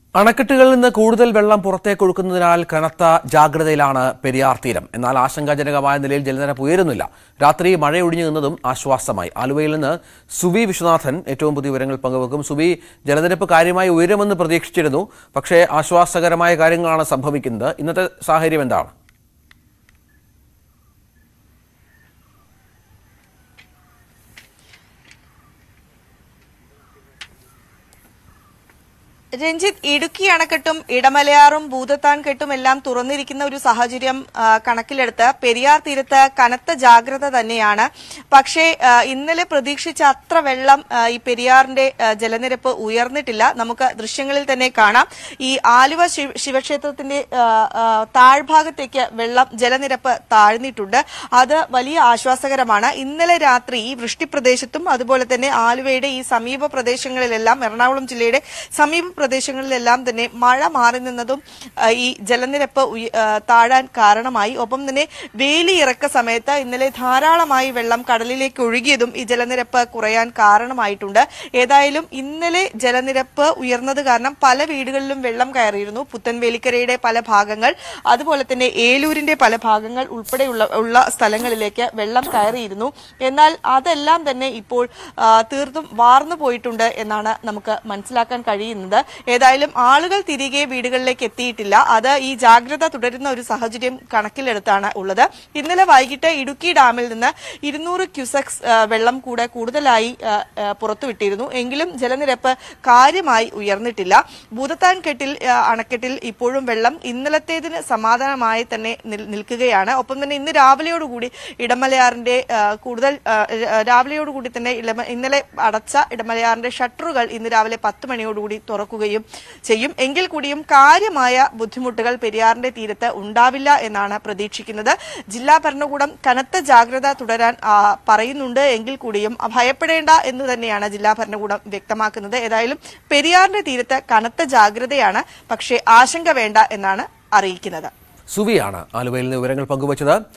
അണക്കെട്ടുകളിൽ നിന്ന് കൂടുതൽ വെള്ളം പുറത്തേക്ക് ഒഴുക്കുന്നതിനാൽ കനത്ത ജാഗ്രതയിലാണ് പെരിയാർ തീരം എന്നാൽ ആശങ്കാജനകമായ നിലയിൽ ജലനിരപ്പ് ഉയരുന്നില്ല രാത്രി മഴയൊഴിഞ്ഞു നിന്നതും ആശ്വാസമായി ആലുവയിൽ നിന്ന് സുബി വിശ്വനാഥൻ ഏറ്റവും പുതിയ വിവരങ്ങൾ പങ്കുവെക്കും സുബി ജലനിരപ്പ് കാര്യമായി ഉയരുമെന്ന് പ്രതീക്ഷിച്ചിരുന്നു പക്ഷേ ആശ്വാസകരമായ കാര്യങ്ങളാണ് സംഭവിക്കുന്നത് ഇന്നത്തെ സാഹചര്യം എന്താണ് രഞ്ജിത്ത് ഇടുക്കി അണക്കെട്ടും ഇടമലയാറും ഭൂതത്താൻ കെട്ടും എല്ലാം തുറന്നിരിക്കുന്ന ഒരു സാഹചര്യം ആ, കണക്കിലെടുത്ത് പെരിയാർ തീരത്ത് കനത്ത ജാഗ്രത തന്നെയാണ് പക്ഷേ ആ, ഇന്നലെ പ്രതീക്ഷിച്ച അത്ര വെള്ളം ആ, ഈ പെരിയാറിന്റെ ആ, ജലനിരപ്പ് ഉയർന്നിട്ടില്ല നമുക്ക് ദൃശ്യങ്ങളിൽ തന്നെ കാണാം ഈ ആലുവ ശിവ- ശിവക്ഷേത്രത്തിന്റെ ആ, ആ, താഴ്ഭാഗത്തേക്ക് വെള്ളം ജലനിരപ്പ് താഴ്ന്നിട്ടുണ്ട് അത് വലിയ ആശ്വാസകരമാണ് ഇന്നലെ രാത്രി ഈ വൃഷ്ടിപ്രദേശത്തും അതുപോലെ തന്നെ ആലുവയുടെ ഈ സമീപ പ്രദേശങ്ങളിലെല്ലാം എറണാകുളം ജില്ലയുടെ സമീപ പ്രദേശങ്ങളിലെല്ലാം തന്നെ മഴ മാറി നിന്നതും ആ, ഈ ജലനിരപ്പ് ഉയ- ആ, താഴാൻ കാരണമായി ഒപ്പം തന്നെ വേലി ഇറക്ക സമയത്ത് ഇന്നലെ ധാരാളമായി വെള്ളം കടലിലേക്ക് ഒഴുകിയതും ഈ ജലനിരപ്പ് കുറയാൻ കാരണമായിട്ടുണ്ട് ഏതായാലും ഇന്നലെ ജലനിരപ്പ് ഉയർന്നത് കാരണം പല വീടുകളിലും വെള്ളം കയറിയിരുന്നു പുത്തൻവേലിക്കരയുടെ പല ഭാഗങ്ങൾ അതുപോലെ തന്നെ ഏലൂരിന്റെ പല ഭാഗങ്ങൾ ഉൾപ്പെടെയുള്ള ഉള്ള സ്ഥലങ്ങളിലേക്ക് വെള്ളം കയറിയിരുന്നു എന്നാൽ അതെല്ലാം തന്നെ ഇപ്പോൾ ആ, തീർത്തും വാർന്നു പോയിട്ടുണ്ട് എന്നാണ് നമുക്ക് മനസ്സിലാക്കാൻ കഴിയുന്നത് ഏതായാലും ആളുകൾ തിരികെ വീടുകളിലേക്ക് എത്തിയിട്ടില്ല അത് ഈ ജാഗ്രത തുടരുന്ന ഒരു സാഹചര്യം കണക്കിലെടുത്താണ് ഉള്ളത് ഇന്നലെ വൈകിട്ട് ഇടുക്കി ഡാമിൽ നിന്ന് ഇരുന്നൂറ് ക്യൂസെക്സ് ആ, വെള്ളം കൂടെ കൂടുതലായി ആ, ആ, പുറത്തുവിട്ടിരുന്നു എങ്കിലും ജലനിരപ്പ് കാര്യമായി ഉയർന്നിട്ടില്ല ഭൂതത്താൻ കെട്ടിൽ ആ, അണക്കെട്ടിൽ ഇപ്പോഴും വെള്ളം ഇന്നലത്തേതിന് സമാധാനമായി തന്നെ നിൽ- നിൽക്കുകയാണ് ഒപ്പം തന്നെ ഇന്ന് രാവിലെയോടുകൂടി ഇടമലയാറിന്റെ ആ, കൂടുതൽ ആ, ആ, രാവിലെയോടുകൂടി തന്നെ ഇളമ- ഇന്നലെ അടച്ച ഇടമലയാറിന്റെ ഷട്ടറുകൾ ഇന്ന് രാവിലെ പത്ത് മണിയോടുകൂടി തുറക്കുകയും ചെയ്യും എങ്കിൽ കൂടിയും കാര്യമായ ബുദ്ധിമുട്ടുകൾ പെരിയാറിന്റെ തീരത്ത് ഉണ്ടാവില്ല എന്നാണ് പ്രതീക്ഷിക്കുന്നത് ജില്ലാ ഭരണകൂടം കനത്ത ജാഗ്രത തുടരാൻ ആ, പറയുന്നുണ്ട് എങ്കിൽ കൂടിയും ഭയപ്പെടേണ്ട എന്ന് തന്നെയാണ് ജില്ലാ ഭരണകൂടം വ്യക്തമാക്കുന്നത് ഏതായാലും പെരിയാറിന്റെ തീരത്ത് കനത്ത ജാഗ്രതയാണ് പക്ഷേ ആശങ്ക വേണ്ട എന്നാണ് അറിയിക്കുന്നത് സുവിയാണ് ആലുവയിൽ നിന്ന് വിവരങ്ങൾ പങ്കുവച്ചത്